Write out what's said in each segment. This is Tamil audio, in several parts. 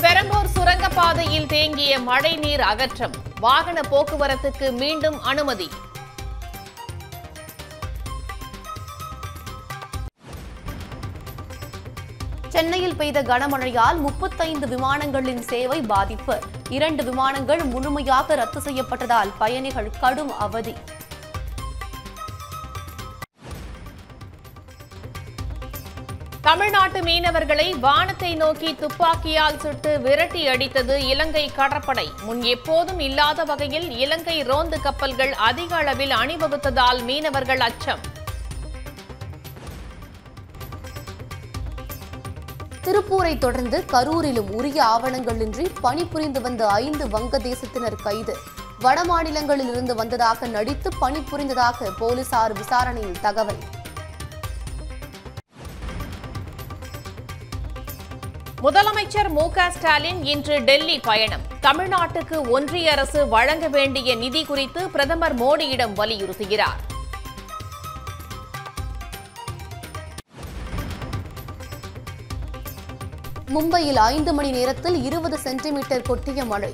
பெரம்பூர் சுரங்கப்பாதையில் தேங்கிய மழைநீர் அகற்றம் வாகன போக்குவரத்துக்கு மீண்டும் அனுமதி சென்னையில் பெய்த கனமழையால் முப்பத்தைந்து விமானங்களின் சேவை பாதிப்பு இரண்டு விமானங்கள் முழுமையாக ரத்து செய்யப்பட்டதால் பயணிகள் கடும் அவதி தமிழ்நாட்டு மீனவர்களை வானத்தை நோக்கி துப்பாக்கியால் சுட்டு விரட்டி அடித்தது இலங்கை கடற்படை முன் எப்போதும் இல்லாத வகையில் இலங்கை ரோந்து கப்பல்கள் அதிக அளவில் அணிவகுத்ததால் மீனவர்கள் அச்சம் திருப்பூரை தொடர்ந்து கரூரிலும் உரிய ஆவணங்களின்றி பணிபுரிந்து வந்த ஐந்து வங்கதேசத்தினர் கைது வடமாநிலங்களில் இருந்து வந்ததாக நடித்து பணிபுரிந்ததாக போலீசார் விசாரணையில் தகவல் முதலமைச்சர் மு க ஸ்டாலின் இன்று டெல்லி பயணம் தமிழ்நாட்டுக்கு ஒன்றிய அரசு வழங்க வேண்டிய நிதி குறித்து பிரதமர் மோடியிடம் வலியுறுத்துகிறார் மும்பையில் ஐந்து மணி நேரத்தில் இருபது சென்டிமீட்டர் கொட்டிய மழை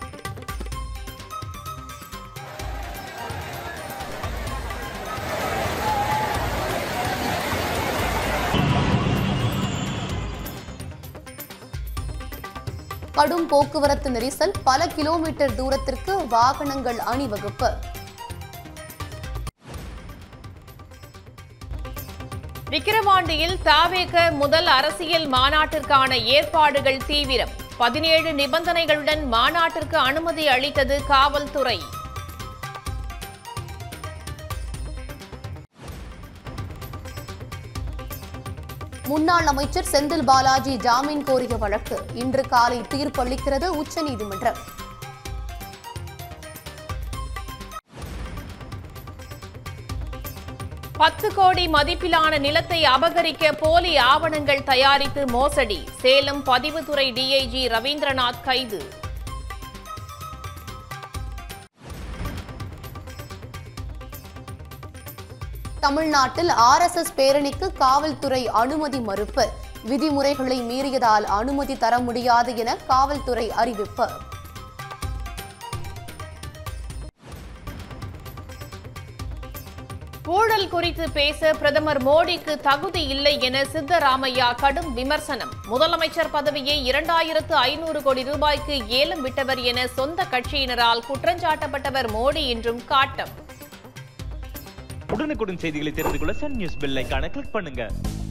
கடும் போக்குவரத்து நெரிசல் பல கிலோமீட்டர் தூரத்திற்கு வாகனங்கள் அணிவகுப்பு விக்கிரவாண்டியில் தாவேக முதல் அரசியல் மாநாட்டிற்கான ஏற்பாடுகள் தீவிரம் பதினேழு நிபந்தனைகளுடன் மாநாட்டிற்கு அனுமதி அளித்தது காவல்துறை முன்னாள் அமைச்சர் செந்தில் பாலாஜி ஜாமீன் கோரிய வழக்கு இன்று காலை தீர்ப்பளிக்கிறது உச்சநீதிமன்றம் பத்து கோடி மதிப்பிலான நிலத்தை அபகரிக்க போலி ஆவணங்கள் தயாரித்து மோசடி சேலம் பதிவுத்துறை டிஐஜி ரவீந்திரநாத் கைது தமிழ்நாட்டில் ஆர்எஸ்எஸ் பேரணிக்கு காவல்துறை அனுமதி மறுப்பு விதிமுறைகளை மீறியதால் அனுமதி தர முடியாது என காவல்துறை அறிவிப்பு ஊழல் குறித்து பேச பிரதமர் மோடிக்கு தகுதி இல்லை என சித்தராமையா கடும் விமர்சனம் முதலமைச்சர் பதவியை இரண்டாயிரத்து ஐநூறு கோடி ரூபாய்க்கு ஏலம் விட்டவர் என சொந்த கட்சியினரால் குற்றஞ்சாட்டப்பட்டவர் மோடி என்றும் காட்டம் உடனுக்குடன் செய்திகளை தெரிந்து கொள்ள சன் நியூஸ் பெல் ஐகானை கிளிக் பண்ணுங்க